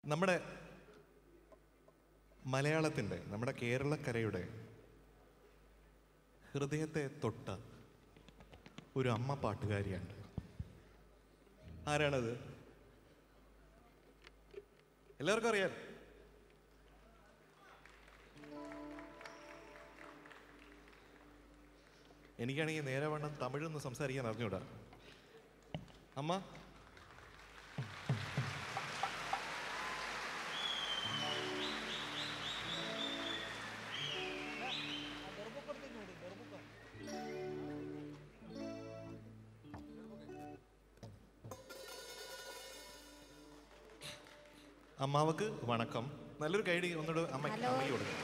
നമ്മുടെ മലയാളത്തിൻ്റെ നമ്മുടെ കേരളക്കരയുടെ ഹൃദയത്തെ തൊട്ട ഒരു അമ്മ പാട്ടുകാരിയാണ് ആരാണത് എല്ലാവർക്കും അറിയാം എനിക്കാണെങ്കിൽ നേരെ വേണം തമിഴൊന്ന് സംസാരിക്കാൻ അറിഞ്ഞൂടാ അമ്മ അമ്മാവക്ക് വണക്കം നല്ലൊരു കൈഡി ഒന്നുകൂടെ അമ്മയ്ക്ക് അമ്മയ്ക്ക് കൊടുക്കും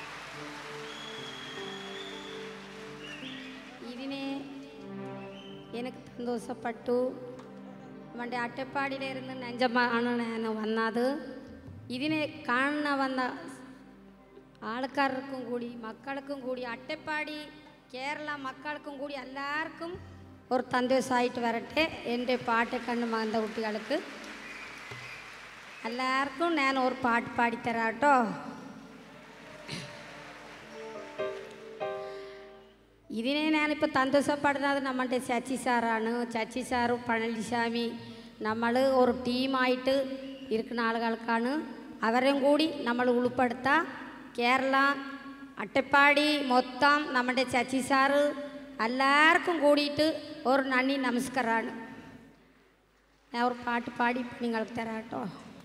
ഇതിനെ എനിക്ക് സന്തോഷപ്പെട്ടു അവൻ്റെ അട്ടപ്പാടിയിലിരുന്ന് നെഞ്ചമാണ് ഞാൻ വന്നത് ഇതിനെ കാണുന്ന വന്ന ആൾക്കാർക്കും കൂടി മക്കൾക്കും കൂടി അട്ടപ്പാടി കേരള മക്കൾക്കും കൂടി എല്ലാവർക്കും ഒരു സന്തോഷമായിട്ട് വരട്ടെ എൻ്റെ പാട്ട് കണ്ട് വന്ന കുട്ടികൾക്ക് എല്ലാവർക്കും ഞാൻ ഒരു പാട്ട് പാടിത്തരാം കേട്ടോ ഇതിനെ ഞാനിപ്പോൾ സന്തോഷപ്പെടുന്നത് നമ്മളുടെ ചച്ചി സാറാണ് ചച്ചി സാറും പഴനിസ്വാമി നമ്മൾ ഒരു ടീമായിട്ട് ഇരിക്കുന്ന ആളുകൾക്കാണ് അവരെയും കൂടി നമ്മൾ ഉൾപ്പെടുത്താം കേരള അട്ടപ്പാടി മൊത്തം നമ്മുടെ ചച്ചി സാറ് എല്ലാവർക്കും കൂടിയിട്ട് ഒരു നന്ദി നമസ്കാരമാണ് ഞാൻ ഒരു പാട്ട് പാടി നിങ്ങൾക്ക് തരാം കേട്ടോ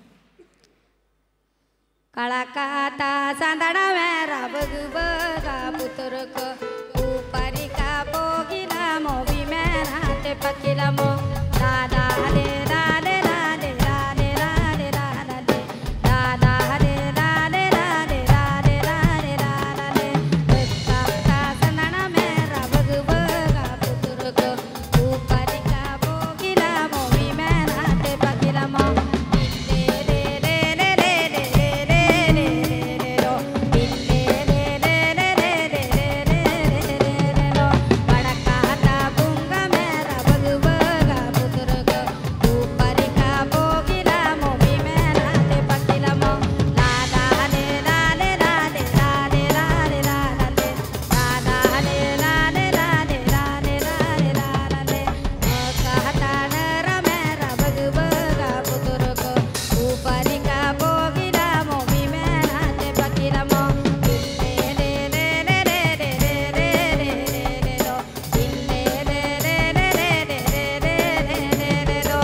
കളക്കാത്ത സന്തട മേര ബഗുബഗ പുത്രക്ക് ऊपरी का बोगिला मोबी में राते पकिला मो दादा रे राले राले राले राले राले दादा रे राले राले राले राले राले കളക്കാത്ത സന്തട മേര ബഗുബഗ പുത്രക്ക് ऊपरी का बोगिला मोबी में राते पकिला मो ले ले ले ले ले ले ले ले ले लो ले ले ले ले ले ले ले ले लो വടക്കാത്ത പുങ്ക മേര ബഗുബഗ പുത്രക ഊപ്പരിക പോകില മോബി മേരാതെ പക്കിലമോ ലാലാലെ ലാലെ ലാലെ ലാലെ ലാലെ ലാലെ ലാലാലെ ലാലെ ലാലെ ലാലെ ലാലെ ലാലെ കഹതാന രമേര ബഗുബഗ പുത്രക ഊപ്പരിക പോകില മോബി മേരാതെ പക്കിലമോ ലേ ലേ ലേ ലേ ലേ ലേ ലേ ലേ ലേ ലോ ലേ ലേ ലേ ലേ ലേ ലേ ലേ ലേ ലേ ലോ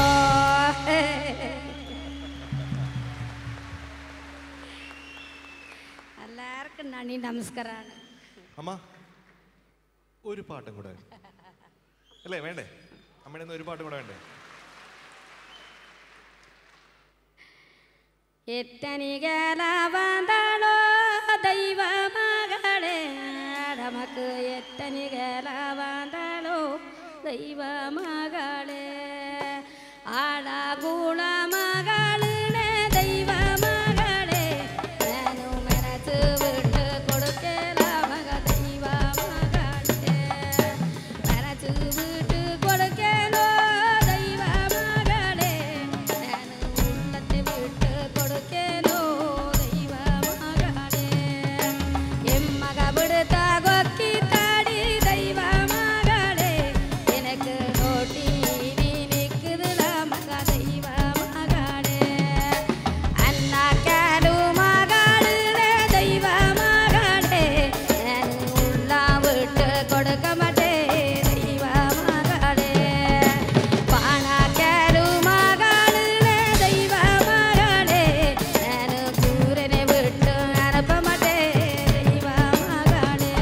എല്ലാവർക്കും നന്ദി നമസ്കാരമാണ് അമ്മ ഒരു പാട്ടും കൂടെ അല്ലേ വേണ്ടേ അമ്മയുടെ നിന്ന് ഒരു പാട്ടും കൂടെ വേണ്ടേ എത്തനികല വന്ദളോ ദൈവ മകളെ നമുക്ക് എത്തനികല വന്ദളോ ദൈവ മകളെ ആളാകുള മകളിനെ ദൈവ മകളെ ഞാനു മനസ്സ് വിട്ട് കൊടുക്കല മക ദൈവ മകളെ മനസ്സ് വിട്ട് കൊടുക്കലോ ദൈവ മകളെ ഞാനു ഉള്ളത്തെ വിട്ട് കൊടുക്കലോ ദൈവ മകളെ എമ്മക വിടുത്ത കൊക്കി താടി ദൈവ മകളെ எனக்கு நோட்டி நீ நிக்குதுல மக தெய்வ மகளே அண்ணா கேடு மகளே தெய்வ மகளே நான் உள்ள விட்டு கொடுக்க மாட்டேன் தெய்வ மகளே பாண கேடு மகளே தெய்வ மகளே நான் கூரனை விட்டு அனுப்ப மாட்டேன் தெய்வ மகளே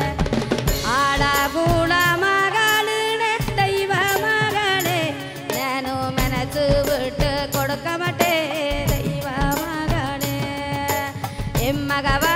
ആടാകൂള മകളെ ദൈവ മകളെ ഞാനു മനസ്സ് വിട്ട് കൊടുക്കമട്ടെ ദൈവ മകളെ എമ്മകവ